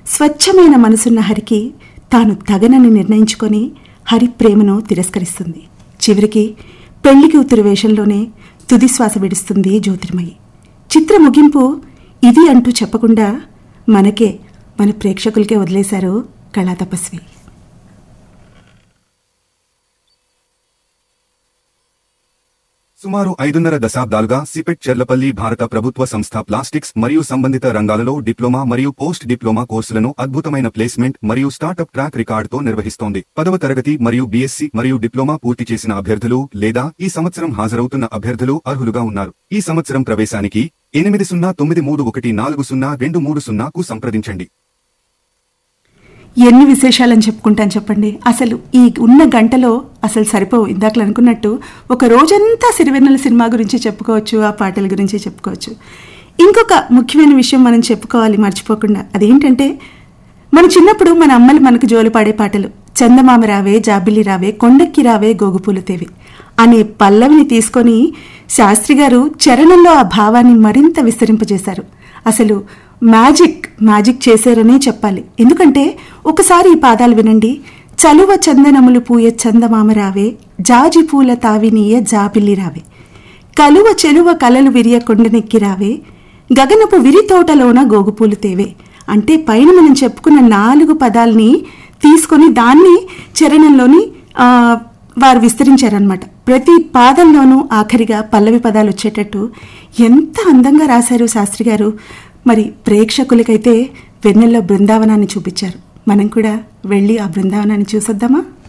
స్వచ్ఛమైన మనసున్న హరికి తాను తగనని నిర్ణయించుకొని హరి ప్రేమను తిరస్కరిస్తుంది చివరికి పెళ్లి కూతురు వేషంలోనే తుది శ్వాస విడుస్తుంది జ్యోతిర్మయి చిత్ర ముగింపు ఇది అంటూ చెప్పకుండా మనకే మన ప్రేక్షకులకే వదిలేశారు కళా తపస్వి సుమారు ఐదున్నర దశాబ్దాలుగా సిపెట్ చెర్లపల్లి భారత ప్రభుత్వ సంస్థ ప్లాస్టిక్స్ మరియు సంబంధిత రంగాలలో డిప్లొమా మరియు పోస్ట్ డిప్లొమా కోర్సులను అద్భుతమైన ప్లేస్మెంట్ మరియు స్టార్టప్ ట్రాక్ రికార్డుతో నిర్వహిస్తోంది పదవ తరగతి మరియు బీఎస్సీ మరియు డిప్లొమా పూర్తి చేసిన అభ్యర్థులు లేదా ఈ సంవత్సరం హాజరవుతున్న అభ్యర్థులు అర్హులుగా ఉన్నారు ఈ సంవత్సరం ప్రవేశానికి ఎనిమిది సున్నా తొమ్మిది మూడు ఒకటి నాలుగు సున్నా రెండు మూడు సున్నాకు సంప్రదించండి ఎన్ని విశేషాలని చెప్పుకుంటాను చెప్పండి అసలు ఈ ఉన్న గంటలో అసలు సరిపోవు ఇందాకలు అనుకున్నట్టు ఒక రోజంతా సిరివెన్నెల సినిమా గురించి చెప్పుకోవచ్చు ఆ పాటల గురించి చెప్పుకోవచ్చు ఇంకొక ముఖ్యమైన విషయం మనం చెప్పుకోవాలి మర్చిపోకుండా అదేంటంటే మన చిన్నప్పుడు మన అమ్మలు మనకు జోలు పాడే పాటలు చందమామ రావే జాబిల్లి రావే కొండక్కి రావే గోగుపూలు తేవే అనే పల్లవిని తీసుకొని శాస్త్రి గారు చరణంలో ఆ భావాన్ని మరింత విస్తరింపజేశారు అసలు మ్యాజిక్ మ్యాజిక్ చేశారనే చెప్పాలి ఎందుకంటే ఒకసారి ఈ పాదాలు వినండి చలువ చందనములు పూయ చందమామ రావే జాజి పూల తావినీయ జాబిల్లి రావే కలువ చెలువ కలలు విరియ కొండనెక్కి రావే గగనపు విరి తోటలోన గోగుపూలు తేవే అంటే పైన మనం చెప్పుకున్న నాలుగు పదాల్ని తీసుకొని దాన్ని చరణంలోని ఆ, వారు విస్తరించారనమాట ప్రతి పాదంలోనూ ఆఖరిగా పల్లవి పదాలు వచ్చేటట్టు ఎంత అందంగా రాశారు శాస్త్రి గారు మరి ప్రేక్షకులకైతే వెన్నెల్లో బృందావనాన్ని చూపించారు మనం కూడా వెళ్ళి ఆ బృందావనాన్ని చూసొద్దామా